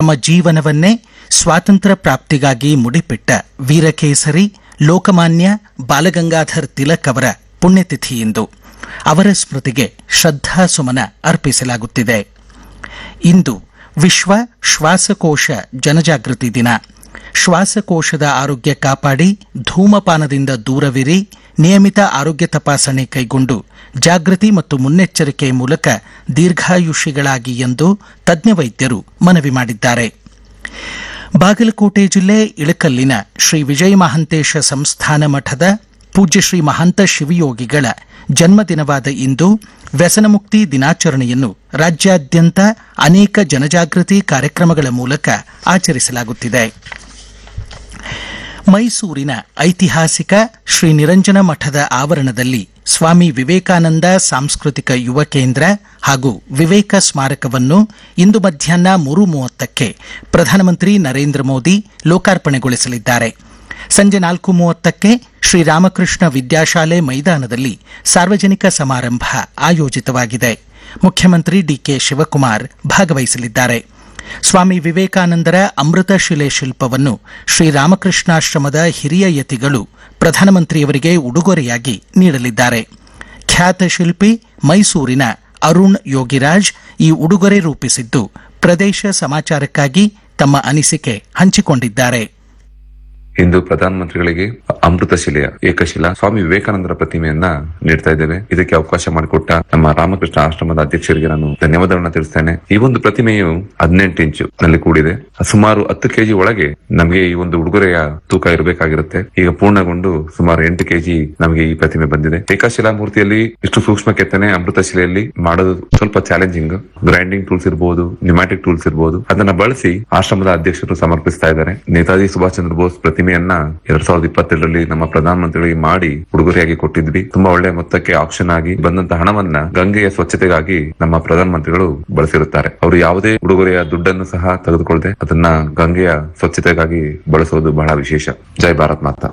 ತಮ್ಮ ಜೀವನವನ್ನೇ ಸ್ವಾತಂತ್ರ್ಯ ಪ್ರಾಪ್ತಿಗಾಗಿ ಮುಡಿಪಿಟ್ಟ ವೀರಕೇಸರಿ ಲೋಕಮಾನ್ಯ ಬಾಲಗಂಗಾಧರ್ ತಿಲಕ್ ಅವರ ಪುಣ್ಯತಿಥಿಯಿಂದು ಅವರ ಸ್ಮೃತಿಗೆ ಶ್ರದ್ಧಾಸುಮನ ಅರ್ಪಿಸಲಾಗುತ್ತಿದೆ ಇಂದು ವಿಶ್ವ ಶ್ವಾಸಕೋಶ ಜನಜಾಗೃತಿ ದಿನ ಶ್ವಾಸಕೋಶದ ಆರೋಗ್ಯ ಕಾಪಾಡಿ ಧೂಮಪಾನದಿಂದ ದೂರವಿರಿ ನಿಯಮಿತ ಆರೋಗ್ಯ ತಪಾಸಣೆ ಕೈಗೊಂಡು ಜಾಗೃತಿ ಮತ್ತು ಮುನ್ನೆಚ್ಚರಿಕೆ ಮೂಲಕ ದೀರ್ಘಾಯುಷಿಗಳಾಗಿ ಎಂದು ತಜ್ಞ ವೈದ್ಯರು ಮನವಿ ಮಾಡಿದ್ದಾರೆ ಬಾಗಲಕೋಟೆ ಜಿಲ್ಲೆ ಇಳಕಲ್ಲಿನ ಶ್ರೀ ವಿಜಯ ಮಹಾಂತೇಶ ಸಂಸ್ಥಾನ ಮಠದ ಪೂಜ್ಯ ಶ್ರೀ ಮಹಾಂತ ಶಿವಯೋಗಿಗಳ ಜನ್ಮದಿನವಾದ ಇಂದು ವ್ಯಸನಮುಕ್ತಿ ದಿನಾಚರಣೆಯನ್ನು ರಾಜ್ಯಾದ್ಯಂತ ಅನೇಕ ಜನಜಾಗೃತಿ ಕಾರ್ಯಕ್ರಮಗಳ ಮೂಲಕ ಆಚರಿಸಲಾಗುತ್ತಿದೆ ಮೈಸೂರಿನ ಐತಿಹಾಸಿಕ ಶ್ರೀ ನಿರಂಜನ ಮಠದ ಆವರಣದಲ್ಲಿ ಸ್ವಾಮಿ ವಿವೇಕಾನಂದ ಸಾಂಸ್ಕೃತಿಕ ಯುವ ಕೇಂದ್ರ ಹಾಗೂ ವಿವೇಕ ಸ್ಮಾರಕವನ್ನು ಇಂದು ಮಧ್ಯಾಹ್ನ ಮೂರು ಮೂವತ್ತಕ್ಕೆ ಪ್ರಧಾನಮಂತ್ರಿ ನರೇಂದ್ರ ಮೋದಿ ಲೋಕಾರ್ಪಣೆಗೊಳಿಸಲಿದ್ದಾರೆ ಸಂಜೆ ನಾಲ್ಕು ಮೂವತ್ತಕ್ಕೆ ಶ್ರೀರಾಮಕೃಷ್ಣ ವಿದ್ಯಾಶಾಲೆ ಮೈದಾನದಲ್ಲಿ ಸಾರ್ವಜನಿಕ ಸಮಾರಂಭ ಆಯೋಜಿತವಾಗಿದೆ ಮುಖ್ಯಮಂತ್ರಿ ಡಿಕೆ ಶಿವಕುಮಾರ್ ಭಾಗವಹಿಸಲಿದ್ದಾರೆ ಸ್ವಾಮಿ ವಿವೇಕಾನಂದರ ಅಮೃತ ಶಿಲೆ ಶಿಲ್ಪವನ್ನು ಶ್ರೀರಾಮಕೃಷ್ಣಾಶ್ರಮದ ಹಿರಿಯ ಯತಿಗಳು ಪ್ರಧಾನಮಂತ್ರಿಯವರಿಗೆ ಉಡುಗೊರೆಯಾಗಿ ನೀಡಲಿದ್ದಾರೆ ಖ್ಯಾತ ಶಿಲ್ಪಿ ಮೈಸೂರಿನ ಅರುಣ್ ಯೋಗಿರಾಜ್ ಈ ಉಡುಗೊರೆ ರೂಪಿಸಿದ್ದು ಪ್ರದೇಶ ಸಮಾಚಾರಕ್ಕಾಗಿ ತಮ್ಮ ಅನಿಸಿಕೆ ಹಂಚಿಕೊಂಡಿದ್ದಾರೆ ಇಂದು ಪ್ರಧಾನಮಂತ್ರಿಗಳಿಗೆ ಅಮೃತ ಶಿಲೆಯ ಏಕಶಿಲಾ ಸ್ವಾಮಿ ವಿವೇಕಾನಂದರ ಪ್ರತಿಮೆಯನ್ನ ನೀಡ್ತಾ ಇದ್ದೇವೆ ಇದಕ್ಕೆ ಅವಕಾಶ ಮಾಡಿಕೊಟ್ಟ ನಮ್ಮ ರಾಮಕೃಷ್ಣ ಆಶ್ರಮದ ಅಧ್ಯಕ್ಷರಿಗೆ ನಾನು ಧನ್ಯವಾದಗಳನ್ನ ತಿಳಿಸ್ತೇನೆ ಈ ಒಂದು ಪ್ರತಿಮೆಯು ಹದಿನೆಂಟು ಇಂಚು ನಲ್ಲಿ ಕೂಡಿದೆ ಸುಮಾರು ಹತ್ತು ಕೆಜಿ ಒಳಗೆ ನಮಗೆ ಈ ಒಂದು ಉಡುಗೊರೆಯ ತೂಕ ಇರಬೇಕಾಗಿರುತ್ತೆ ಈಗ ಪೂರ್ಣಗೊಂಡು ಸುಮಾರು ಎಂಟು ಕೆಜಿ ನಮಗೆ ಈ ಪ್ರತಿಮೆ ಬಂದಿದೆ ಏಕಶಿಲಾ ಮೂರ್ತಿಯಲ್ಲಿ ಇಷ್ಟು ಸೂಕ್ಷ್ಮ ಕೆತ್ತನೆ ಅಮೃತ ಶಿಲೆಯಲ್ಲಿ ಮಾಡೋದು ಸ್ವಲ್ಪ ಚಾಲೆಂಜಿಂಗ್ ಗ್ರೈಂಡಿಂಗ್ ಟೂಲ್ಸ್ ಇರಬಹುದು ನ್ಯೂಮ್ಯಾಟಿಕ್ ಟೂಲ್ಸ್ ಇರಬಹುದು ಅದನ್ನ ಬಳಸಿ ಆಶ್ರಮದ ಅಧ್ಯಕ್ಷರು ಸಮರ್ಪಿಸ್ತಾ ಇದ್ದಾರೆ ನೇತಾಜಿ ಸುಭಾಷ್ ಚಂದ್ರ ಬೋಸ್ ಪ್ರತಿಮೆಯನ್ನ ಎರಡ್ ಸಾವಿರದ ಇಪ್ಪತ್ತೆರಡರಲ್ಲಿ ನಮ್ಮ ಪ್ರಧಾನಮಂತ್ರಿಗಳಿಗೆ ಮಾಡಿ ಉಡುಗೊರೆಯಾಗಿ ಕೊಟ್ಟಿದ್ವಿ ತುಂಬಾ ಒಳ್ಳೆಯ ಮೊತ್ತಕ್ಕೆ ಆಕ್ಷನ್ ಆಗಿ ಬಂದಂತ ಹಣವನ್ನ ಗಂಗೆಯ ಸ್ವಚ್ಛತೆಗಾಗಿ ನಮ್ಮ ಪ್ರಧಾನಮಂತ್ರಿಗಳು ಬಳಸಿರುತ್ತಾರೆ ಅವರು ಯಾವುದೇ ಉಡುಗೊರೆಯ ದುಡ್ಡನ್ನು ಸಹ ತೆಗೆದುಕೊಳ್ಳದೆ ಅದನ್ನ ಗಂಗೆಯ ಸ್ವಚ್ಛತೆಗಾಗಿ ಬಳಸೋದು ಬಹಳ ವಿಶೇಷ ಜೈ ಭಾರತ್ ಮಾತಾ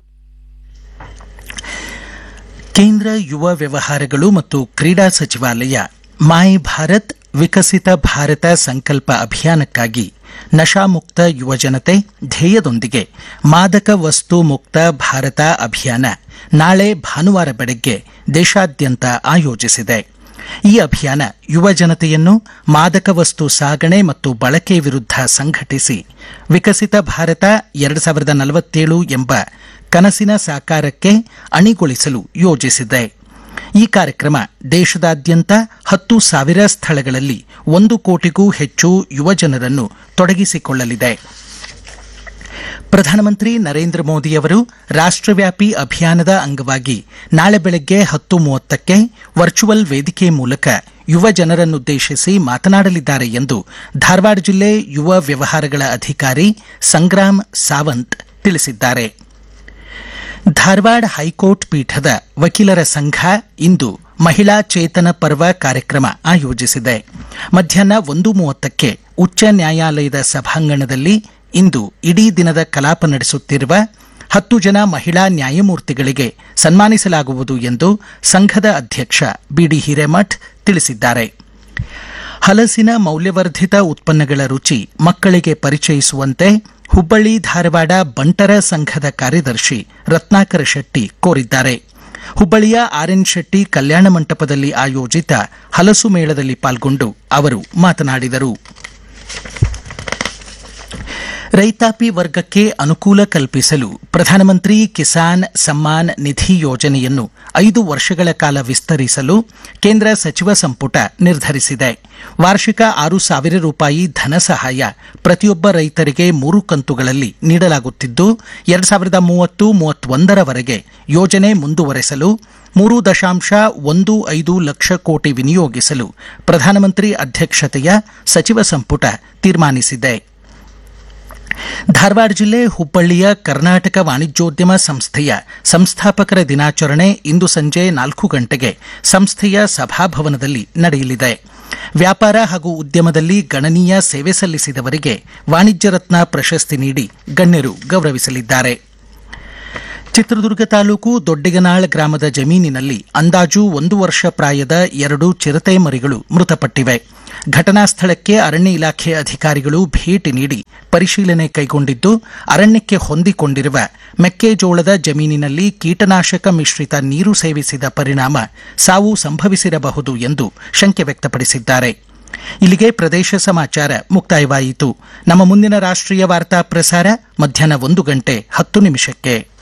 ಕೇಂದ್ರ ಯುವ ವ್ಯವಹಾರಗಳು ಮತ್ತು ಕ್ರೀಡಾ ಸಚಿವಾಲಯ ಮೈ ಭಾರತ್ ವಿಕಸಿತ ಭಾರತ ಸಂಕಲ್ಪ ಅಭಿಯಾನಕ್ಕಾಗಿ ನಶಾಮುಕ್ತ ಯುವಜನತೆ ಧ್ಯೇಯದೊಂದಿಗೆ ಮಾದಕ ವಸ್ತು ಮುಕ್ತ ಭಾರತ ಅಭಿಯಾನ ನಾಳೆ ಭಾನುವಾರ ಬೆಳಗ್ಗೆ ದೇಶಾದ್ಯಂತ ಆಯೋಜಿಸಿದೆ ಈ ಅಭಿಯಾನ ಯುವ ಜನತೆಯನ್ನು ಮಾದಕ ವಸ್ತು ಸಾಗಣೆ ಮತ್ತು ಬಳಕೆ ವಿರುದ್ಧ ಸಂಘಟಿಸಿ ವಿಕಸಿತ ಭಾರತ ಎರಡು ಸಾವಿರದ ನಲವತ್ತೇಳು ಎಂಬ ಕನಸಿನ ಸಾಕಾರಕ್ಕೆ ಅಣಿಗೊಳಿಸಲು ಯೋಜಿಸಿದೆ ಈ ಕಾರ್ಯಕ್ರಮ ದೇಶದಾದ್ಯಂತ ಹತ್ತು ಸಾವಿರ ಸ್ಥಳಗಳಲ್ಲಿ ಒಂದು ಕೋಟಿಗೂ ಹೆಚ್ಚು ಯುವಜನರನ್ನು ತೊಡಗಿಸಿಕೊಳ್ಳಲಿದೆ ಪ್ರಧಾನಮಂತ್ರಿ ನರೇಂದ್ರ ಮೋದಿಯವರು ರಾಷ್ಟ್ರವ್ಯಾಪಿ ಅಭಿಯಾನದ ಅಂಗವಾಗಿ ನಾಳೆ ಬೆಳಗ್ಗೆ ಹತ್ತು ಮೂವತ್ತಕ್ಕೆ ವರ್ಚುವಲ್ ವೇದಿಕೆ ಮೂಲಕ ಯುವ ಜನರನ್ನುದ್ದೇಶಿಸಿ ಮಾತನಾಡಲಿದ್ದಾರೆ ಎಂದು ಧಾರವಾಡ ಜಿಲ್ಲೆ ಯುವ ವ್ಯವಹಾರಗಳ ಅಧಿಕಾರಿ ಸಂಗ್ರಾಮ್ ಸಾವಂತ್ ತಿಳಿಸಿದ್ದಾರೆ ಧಾರವಾಡ ಹೈಕೋರ್ಟ್ ಪೀಠದ ವಕೀಲರ ಸಂಘ ಇಂದು ಮಹಿಳಾ ಚೇತನ ಪರ್ವ ಕಾರ್ಯಕ್ರಮ ಆಯೋಜಿಸಿದೆ ಮಧ್ಯಾಹ್ನ ಒಂದು ಮೂವತ್ತಕ್ಕೆ ಉಚ್ಚ ನ್ಯಾಯಾಲಯದ ಸಭಾಂಗಣದಲ್ಲಿ ಇಂದು ಇಡೀ ದಿನದ ಕಲಾಪ ನಡೆಸುತ್ತಿರುವ ಹತ್ತು ಜನ ಮಹಿಳಾ ನ್ಯಾಯಮೂರ್ತಿಗಳಿಗೆ ಸನ್ಮಾನಿಸಲಾಗುವುದು ಎಂದು ಸಂಘದ ಅಧ್ಯಕ್ಷ ಬಿಡಿ ಹಿರೇಮಠ್ ತಿಳಿಸಿದ್ದಾರೆ ಹಲಸಿನ ಮೌಲ್ಯವರ್ಧಿತ ಉತ್ಪನ್ನಗಳ ರುಚಿ ಮಕ್ಕಳಿಗೆ ಪರಿಚಯಿಸುವಂತೆ ಹುಬ್ಬಳ್ಳಿ ಧಾರವಾಡ ಬಂಟರ ಸಂಘದ ಕಾರ್ಯದರ್ಶಿ ರತ್ನಾಕರ ಶೆಟ್ಟಿ ಕೋರಿದ್ದಾರೆ ಹುಬ್ಬಳ್ಳಿಯ ಆರ್ಎನ್ ಶೆಟ್ಟಿ ಕಲ್ಯಾಣ ಮಂಟಪದಲ್ಲಿ ಆಯೋಜಿತ ಹಲಸು ಮೇಳದಲ್ಲಿ ಪಾಲ್ಗೊಂಡು ಅವರು ಮಾತನಾಡಿದರು ರೈತಾಪಿ ವರ್ಗಕ್ಕೆ ಅನುಕೂಲ ಕಲ್ಪಿಸಲು ಪ್ರಧಾನಮಂತ್ರಿ ಕಿಸಾನ್ ಸಮ್ಮಾನ್ ನಿಧಿ ಯೋಜನೆಯನ್ನು ಐದು ವರ್ಷಗಳ ಕಾಲ ವಿಸ್ತರಿಸಲು ಕೇಂದ್ರ ಸಚಿವ ಸಂಪುಟ ನಿರ್ಧರಿಸಿದೆ ವಾರ್ಷಿಕ ಆರು ಸಾವಿರ ರೂಪಾಯಿ ಧನ ಸಹಾಯ ಪ್ರತಿಯೊಬ್ಬ ರೈತರಿಗೆ ಮೂರು ಕಂತುಗಳಲ್ಲಿ ನೀಡಲಾಗುತ್ತಿದ್ದು ಎರಡು ಸಾವಿರದ ಮೂವತ್ತು ಮೂವತ್ತೊಂದರವರೆಗೆ ಯೋಜನೆ ಮುಂದುವರೆಸಲು ಮೂರು ದಶಾಂಶ ಒಂದು ಐದು ಲಕ್ಷ ಕೋಟಿ ವಿನಿಯೋಗಿಸಲು ಪ್ರಧಾನಮಂತ್ರಿ ಅಧ್ಯಕ್ಷತೆಯ ಸಚಿವ ಸಂಪುಟ ತೀರ್ಮಾನಿಸಿದೆ ಧಾರವಾಡ ಜಿಲ್ಲೆ ಹುಬ್ಬಳ್ಳಿಯ ಕರ್ನಾಟಕ ವಾಣಿಜ್ಯೋದ್ಯಮ ಸಂಸ್ಥೆಯ ಸಂಸ್ಥಾಪಕರ ದಿನಾಚರಣೆ ಇಂದು ಸಂಜೆ ನಾಲ್ಕು ಗಂಟೆಗೆ ಸಂಸ್ಥೆಯ ಸಭಾಭವನದಲ್ಲಿ ನಡೆಯಲಿದೆ ವ್ಯಾಪಾರ ಹಾಗೂ ಉದ್ಯಮದಲ್ಲಿ ಗಣನೀಯ ಸೇವೆ ಸಲ್ಲಿಸಿದವರಿಗೆ ವಾಣಿಜ್ಯ ರತ್ನ ಪ್ರಶಸ್ತಿ ನೀಡಿ ಗಣ್ಯರು ಗೌರವಿಸಲಿದ್ದಾರೆ ಚಿತ್ರದುರ್ಗ ತಾಲೂಕು ದೊಡ್ಡಿಗನಾಳ್ ಗ್ರಾಮದ ಜಮೀನಿನಲ್ಲಿ ಅಂದಾಜು ಒಂದು ವರ್ಷ ಪ್ರಾಯದ ಎರಡು ಚಿರತೆ ಮರಿಗಳು ಮೃತಪಟ್ಟಿವೆ ಘಟನಾ ಸ್ಥಳಕ್ಕೆ ಅರಣ್ಯ ಇಲಾಖೆ ಅಧಿಕಾರಿಗಳು ಭೇಟಿ ನೀಡಿ ಪರಿಶೀಲನೆ ಕೈಗೊಂಡಿದ್ದು ಅರಣ್ಯಕ್ಕೆ ಹೊಂದಿಕೊಂಡಿರುವ ಮೆಕ್ಕೆಜೋಳದ ಜಮೀನಿನಲ್ಲಿ ಕೀಟನಾಶಕ ಮಿಶ್ರಿತ ನೀರು ಸೇವಿಸಿದ ಪರಿಣಾಮ ಸಾವು ಸಂಭವಿಸಿರಬಹುದು ಎಂದು ಶಂಕೆ ವ್ಯಕ್ತಪಡಿಸಿದ್ದಾರೆ ಇಲ್ಲಿಗೆ ಪ್ರದೇಶ ಸಮಾಚಾರ ಮುಕ್ತಾಯವಾಯಿತು ನಮ್ಮ ಮುಂದಿನ ರಾಷ್ಟ್ರೀಯ ವಾರ್ತಾ ಪ್ರಸಾರ ಮಧ್ಯಾಹ್ನ ಒಂದು ಗಂಟೆ ಹತ್ತು ನಿಮಿಷಕ್ಕೆ